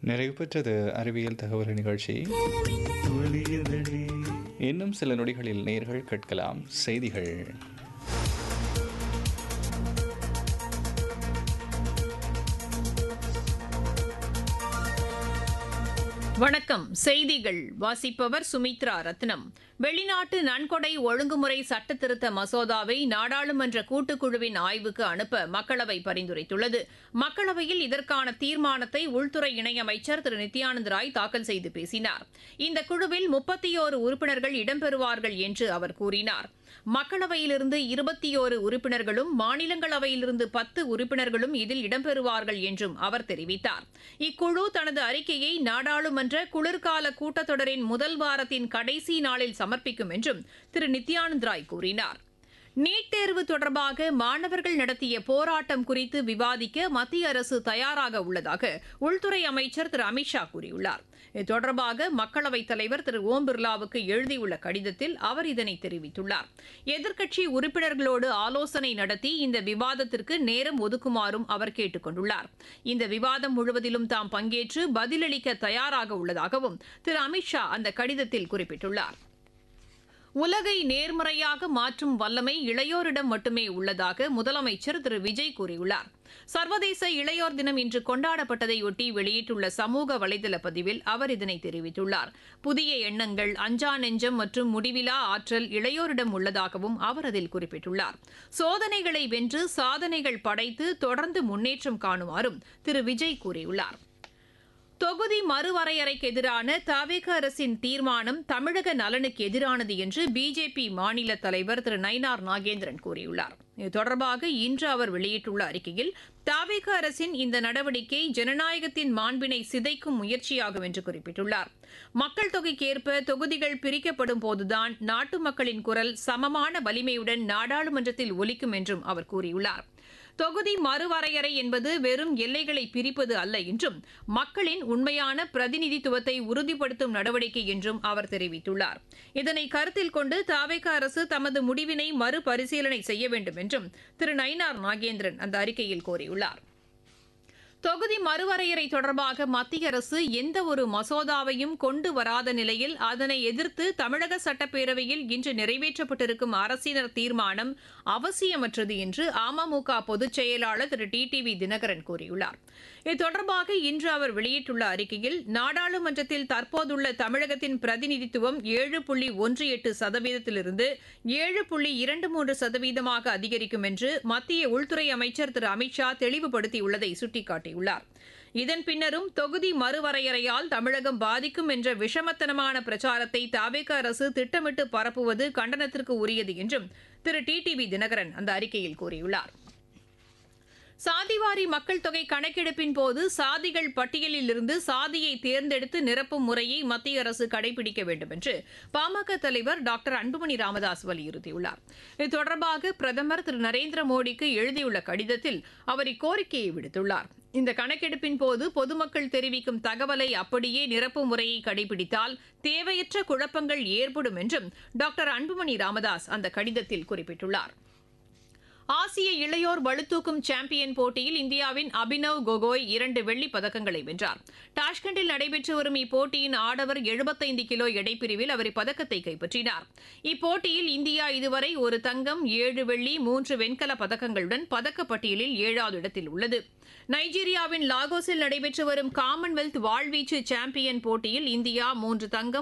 நிறைவு பெற்றது அறிவியல் தகவல் நிகழ்ச்சி ஒளியுதடி. இன்னும் சில நொடிகளில் நேர்கள் கேட்கலாம் செய்திகள் வணக்கம் செய்திகள் வாசிப்பவர் சுமித்ரா ரத்னம் வெளிநாட்டு நன்கொடை ஒழுங்குமுறை சட்டத்திருத்த மசோதாவை நாடாளுமன்ற கூட்டுக்குழுவின் ஆய்வுக்கு அனுப்ப மக்களவை பரிந்துரைத்துள்ளது மக்களவையில் இதற்கான தீர்மானத்தை உள்துறை இணையமைச்சர் திரு நித்யானந்த் ராய் தாக்கல் செய்து பேசினார் இந்த குழுவில் முப்பத்தியோரு உறுப்பினர்கள் இடம்பெறுவார்கள் என்று அவர் கூறினார் மக்களவையிலிருந்து இருபத்தியோரு உறுப்பினர்களும் மாநிலங்களவையிலிருந்து பத்து உறுப்பினர்களும் இதில் இடம்பெறுவார்கள் என்றும் அவர் தெரிவித்தார் இக்குழு தனது அறிக்கையை நாடாளுமன்ற குளிர்கால கூட்டத்தொடரின் முதல் வாரத்தின் கடைசி நாளில் சமர்ப்பிக்கும் என்றும் திரு நித்யானந்த் ராய் கூறினார் நீட் தேர்வு தொடர்பாக மாணவர்கள் நடத்திய போராட்டம் குறித்து விவாதிக்க மத்திய அரசு தயாராக உள்ளதாக உள்துறை அமைச்சர் திரு அமித்ஷா கூறியுள்ளார் இது தொடர்பாக மக்களவைத் தலைவர் திரு ஓம் பிர்லாவுக்கு எழுதியுள்ள கடிதத்தில் அவர் இதனை தெரிவித்துள்ளார் எதிர்க்கட்சி உறுப்பினர்களோடு ஆலோசனை நடத்தி இந்த விவாதத்திற்கு நேரம் ஒதுக்குமாறும் அவர் கேட்டுக் கொண்டுள்ளார் இந்த விவாதம் முழுவதிலும் தாம் பங்கேற்று பதிலளிக்க தயாராக உள்ளதாகவும் திரு அமித்ஷா அந்த கடிதத்தில் குறிப்பிட்டுள்ளார் உலகை நேர்மறையாக மாற்றும் வல்லமை இளையோரிடம் மட்டுமே உள்ளதாக முதலமைச்சர் திரு விஜய் கூறியுள்ளார் சர்வதேச இளையோர் தினம் இன்று கொண்டாடப்பட்டதையொட்டி வெளியிட்டுள்ள சமூக வலைதள பதிவில் அவர் இதனை தெரிவித்துள்ளார் புதிய எண்ணங்கள் அஞ்சா நெஞ்சம் மற்றும் முடிவிலா ஆற்றல் இளையோரிடம் உள்ளதாகவும் அவர் அதில் குறிப்பிட்டுள்ளார் சோதனைகளை வென்று சாதனைகள் படைத்து தொடர்ந்து முன்னேற்றம் காணுமாறும் திரு விஜய் கூறியுள்ளார் தொகுதி மறுவரையறைக்கு எதிரான தவேக அரசின் தீர்மானம் தமிழக நலனுக்கு எதிரானது என்று பிஜேபி மாநில தலைவர் திரு நயினார் நாகேந்திரன் கூறியுள்ளார் இது தொடர்பாக இன்று அவர் வெளியிட்டுள்ள அறிக்கையில் தாவேக அரசின் இந்த நடவடிக்கை ஜனநாயகத்தின் மாண்பினை சிதைக்கும் முயற்சியாகும் என்று குறிப்பிட்டுள்ளார் மக்கள் தொகைக்கேற்ப தொகுதிகள் பிரிக்கப்படும் போதுதான் நாட்டு மக்களின் குரல் சமமான வலிமையுடன் நாடாளுமன்றத்தில் ஒலிக்கும் என்றும் அவர் கூறியுள்ளார் தொகுதி மறுவரையறை என்பது வெறும் எல்லைகளை பிரிப்பது அல்ல என்றும் மக்களின் உண்மையான பிரதிநிதித்துவத்தை உறுதிப்படுத்தும் நடவடிக்கை என்றும் அவர் தெரிவித்துள்ளார் இதனை கருத்தில் கொண்டு தாவேக அரசு தமது முடிவினை மறுபரிசீலனை செய்ய வேண்டும் என்றும் திரு நயினார் நாகேந்திரன் அந்த அறிக்கையில் கோரியுள்ளார் தொகுதி மறுவரையறை தொடர்பாக மத்திய அரசு எந்த ஒரு மசோதாவையும் கொண்டு வராத நிலையில் அதனை எதிர்த்து தமிழக சட்டப்பேரவையில் இன்று நிறைவேற்றப்பட்டிருக்கும் அரசினர் தீர்மானம் அவசியமற்றது என்று அமமுக பொதுச் செயலாளர் Thiru T T V Dhinakaran கூறியுள்ளார் இது தொடர்பாக இன்று அவர் வெளியிட்டுள்ள அறிக்கையில் நாடாளுமன்றத்தில் தற்போதுள்ள தமிழகத்தின் பிரதிநிதித்துவம் ஏழு புள்ளி ஒன்று எட்டு சதவீதத்திலிருந்து ஏழு புள்ளி இரண்டு மூன்று சதவீதமாக அதிகரிக்கும் என்று மத்திய உள்துறை அமைச்சர் திரு அமித்ஷா தெளிவுபடுத்தியுள்ளதை சுட்டிக்காட்டியுள்ளார் இதன் பின்னரும் தொகுதி மறுவரையறையால் தமிழகம் பாதிக்கும் என்ற விஷமத்தனமான பிரச்சாரத்தை தாவேக அரசு திட்டமிட்டு பரப்புவது கண்டனத்திற்கு உரியது என்றும் Thiru T T V Dhinakaran அந்த அறிக்கையில் கூறியுள்ளார் சாதிவாரி மக்கள் தொகை கணக்கெடுப்பின் போது சாதிகள் பட்டியலில் இருந்து சாதியை தேர்ந்தெடுத்து நிரப்பும் முறையை மத்திய அரசு கடைபிடிக்க வேண்டும் என்று பாமக தலைவர் டாக்டர் அன்புமணி ராமதாஸ் வலியுறுத்தியுள்ளார் இது தொடர்பாக பிரதமர் திரு நரேந்திர மோடிக்கு எழுதியுள்ள கடிதத்தில் அவர் இக்கோரிக்கையை விடுத்துள்ளார் இந்த கணக்கெடுப்பின் போது பொதுமக்கள் தெரிவிக்கும் தகவலை அப்படியே நிரப்பும் முறையை கடைபிடித்தால் தேவையற்ற குழப்பங்கள் ஏற்படும் என்றும் டாக்டர் அன்புமணி ராமதாஸ் அந்த கடிதத்தில் குறிப்பிட்டுள்ளார் ஆசிய இளையோர் பளுதூக்கும் சாம்பியன் போட்டியில் இந்தியாவின் அபினவ் கோகோய் இரண்டு வெள்ளிப் பதக்கங்களை வென்றார் டாஷ்கண்டில் நடைபெற்று வரும் இப்போட்டியின் ஆடவர் எழுபத்தைந்து கிலோ எடைப்பிரிவில் அவர் இப்பதக்கத்தை கைப்பற்றினார் இப்போட்டியில் இந்தியா இதுவரை ஒரு தங்கம் ஏழு வெள்ளி மூன்று வெண்கல பதக்கங்களுடன் பதக்கப்பட்டியலில் ஏழாவது இடத்தில் உள்ளது நைஜீரியாவின் லாகோஸில் நடைபெற்று வரும் காமன்வெல்த் வாழ்வீச்சு சாம்பியன் போட்டியில் இந்தியா மூன்று தங்கம்